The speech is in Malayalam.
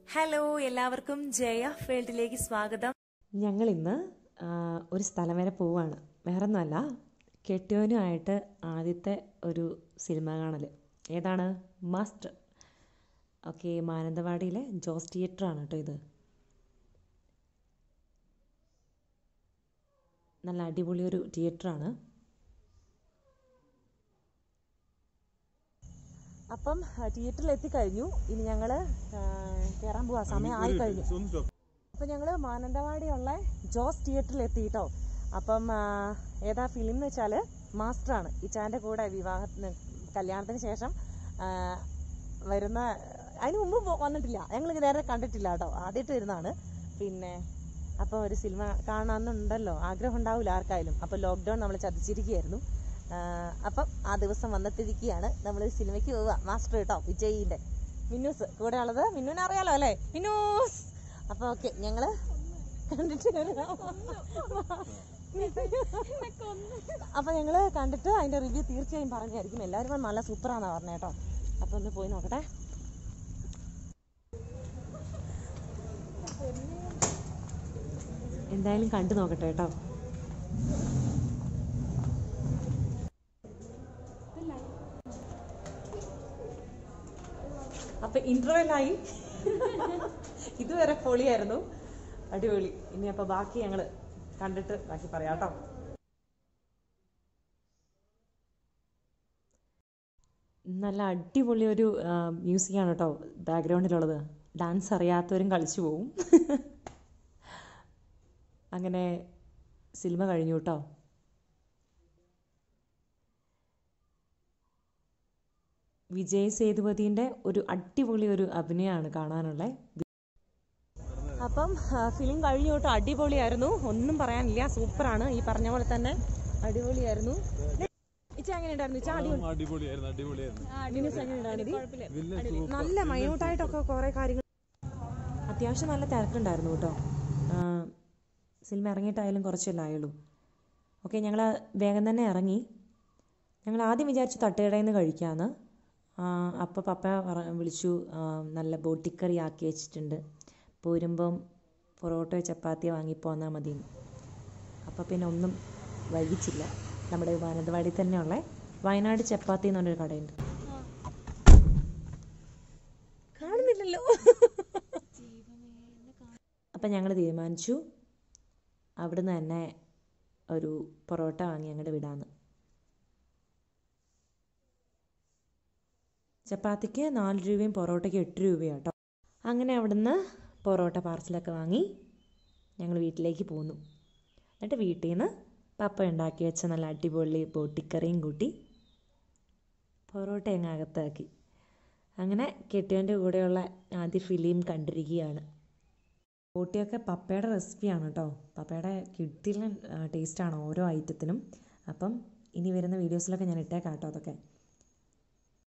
ഹലോ എല്ലാവർക്കും ജയ ഫീൽഡിലേക്ക് സ്വാഗതം ഞങ്ങൾ ഇന്ന് ഒരു സ്ഥലം വരെ പോവാണ് വേറൊന്നുമല്ല കെട്ടിയോനുമായിട്ട് ആദ്യത്തെ ഒരു സിനിമ കാണൽ ഏതാണ് മാസ്റ്റർ ഓക്കെ മാനന്തവാടിയിലെ ജോസ് തിയേറ്ററാണ് കേട്ടോ ഇത് നല്ല അടിപൊളി ഒരു തിയേറ്ററാണ് അപ്പം തിയേറ്ററിൽ എത്തിക്കഴിഞ്ഞു ഇനി ഞങ്ങൾ കയറാൻ പോവാ സമയം ആയി കഴിഞ്ഞു അപ്പം ഞങ്ങൾ മാനന്തവാടിയുള്ള ജോസ് തിയേറ്ററിൽ എത്തി കേട്ടോ അപ്പം ആ, ഏതാ ഫിലിം എന്ന് വെച്ചാൽ മാസ്റ്ററാണ് ഇച്ചാൻ്റെ കൂടെ വിവാഹത്തിന് കല്യാണത്തിന് ശേഷം ആ, വരുന്ന അതിന് മുമ്പ് പോ- വന്നിട്ടില്ല ഞങ്ങൾ നേരെ കണ്ടിട്ടില്ല കേട്ടോ ആദ്യമായിട്ട് വരുന്നതാണ് പിന്നെ അപ്പോൾ ഒരു സിനിമ കാണാമെന്നുണ്ടല്ലോ ആഗ്രഹം ഉണ്ടാവില്ല ആർക്കായാലും അപ്പോൾ ലോക്ക്ഡൗൺ നമ്മൾ ചതിച്ചിരിക്കുകയായിരുന്നു ആ, അപ്പം ആ ദിവസം വന്നെത്തിരിക്കുകയാണ് നമ്മൾ സിനിമയ്ക്ക് പോവുക മാസ്റ്റർ കേട്ടോ വിജയിൻ്റെ മിന്നൂസ് കൂടെ ഉള്ളത് മിന്നുവിനെ അറിയാലോ അല്ലേ മിന്നൂസ് അപ്പോൾ ഓക്കെ ഞങ്ങൾ കണ്ടിട്ട് വരാം. അപ്പോൾ ഞങ്ങൾ കണ്ടിട്ട് അതിൻ്റെ റിവ്യൂ തീർച്ചയായും പറഞ്ഞായിരിക്കും എല്ലാവരും നല്ല സൂപ്പറാണെന്നാണ് പറഞ്ഞത് കേട്ടോ അപ്പോൾ ഒന്ന് പോയി നോക്കട്ടെ എന്തായാലും കണ്ടു നോക്കട്ടെ കേട്ടോ അപ്പൊ ഇന്റർവെല്ലായി ഇതുവരെ പൊളിയായിരുന്നു അടിപൊളി ഇനി അപ്പൊ ബാക്കി ഞങ്ങള് കണ്ടിട്ട് ബാക്കി പറയാം കേട്ടോ നല്ല അടിപൊളി ഒരു മ്യൂസിക്കാണ് കേട്ടോ ബാക്ക്ഗ്രൗണ്ടിലുള്ളത് ഡാൻസ് അറിയാത്തവരും കളിച്ചു പോവും അങ്ങനെ സിനിമ കഴിഞ്ഞു കേട്ടോ വിജയ് സേതുപതിൻ്റെ ഒരു അടിപൊളി ഒരു അഭിനയമാണ് കാണാനുള്ളത് അപ്പം ഫിലിം കഴിഞ്ഞു കേട്ടോ അടിപൊളിയായിരുന്നു ഒന്നും പറയാനില്ല സൂപ്പറാണ് ഈ പറഞ്ഞ പോലെ തന്നെ അടിപൊളിയായിരുന്നു ഇച്ച എങ്ങനെ ഉണ്ടായിരുന്നു ഇച്ച അടിപൊളി അടിപൊളിയായിരുന്നു അടിപൊളിയായിരുന്നു മിനിസ് എങ്ങനെ ഉണ്ടായിരുന്നു വില്ലൻ നല്ല മൈന്യൂട്ടായിട്ടൊക്കെ കുറേ കാര്യങ്ങൾ അത്യാവശ്യം നല്ല തിരക്കുണ്ടായിരുന്നു കേട്ടോ ആ, സിനിമ ഇറങ്ങിയിട്ടായാലും കുറച്ചല്ലേ ആയുള്ളൂ ഓക്കെ ഞങ്ങൾ വേഗം തന്നെ ഇറങ്ങി ഞങ്ങൾ ആദ്യം വിചാരിച്ചു തട്ടുകടയിൽ നിന്ന് കഴിക്കാമെന്ന് അപ്പോൾ പപ്പ പറ- വിളിച്ചു ആ, നല്ല ബോട്ടിക്കറി ആക്കി വെച്ചിട്ടുണ്ട് പോരുമ്പം പൊറോട്ടയോ ചപ്പാത്തിയോ വാങ്ങിപ്പോന്നാൽ മതി അപ്പോൾ പിന്നെ ഒന്നും വൈകിച്ചില്ല നമ്മുടെ മാനന്തവാടി തന്നെയുള്ള വയനാട് ചപ്പാത്തി എന്ന് പറഞ്ഞൊരു കടയുണ്ട് കാണുന്നില്ലല്ലോ അപ്പം ഞങ്ങൾ തീരുമാനിച്ചു അവിടുന്ന് തന്നെ ഒരു പൊറോട്ട വാങ്ങി അങ്ങോട്ട് വിടാമെന്ന് ചപ്പാത്തിക്ക് നാല് രൂപയും പൊറോട്ടയ്ക്ക് എട്ട് രൂപയാണ് കേട്ടോ അങ്ങനെ അവിടുന്ന് പൊറോട്ട പാർസലൊക്കെ വാങ്ങി ഞങ്ങൾ വീട്ടിലേക്ക് പോന്നു എന്നിട്ട് വീട്ടിൽ നിന്ന് പപ്പ ഉണ്ടാക്കി വെച്ച നല്ല അടിപൊളി ബോട്ടിക്കറിയും കൂട്ടി പൊറോട്ട അങ്ങ് അകത്താക്കി അങ്ങനെ കെട്ടിയവൻ്റെ കൂടെയുള്ള ആദ്യ ഫിലിം കണ്ടിരിക്കുകയാണ് ബോട്ടിയൊക്കെ പപ്പയുടെ റെസിപ്പിയാണ് കേട്ടോ പപ്പയുടെ കിട്ടില്ല ടേസ്റ്റാണ് ഓരോ ഐറ്റത്തിനും അപ്പം ഇനി വരുന്ന വീഡിയോസിലൊക്കെ ഞാൻ ഇട്ടേക്കാം കേട്ടോ അതൊക്കെ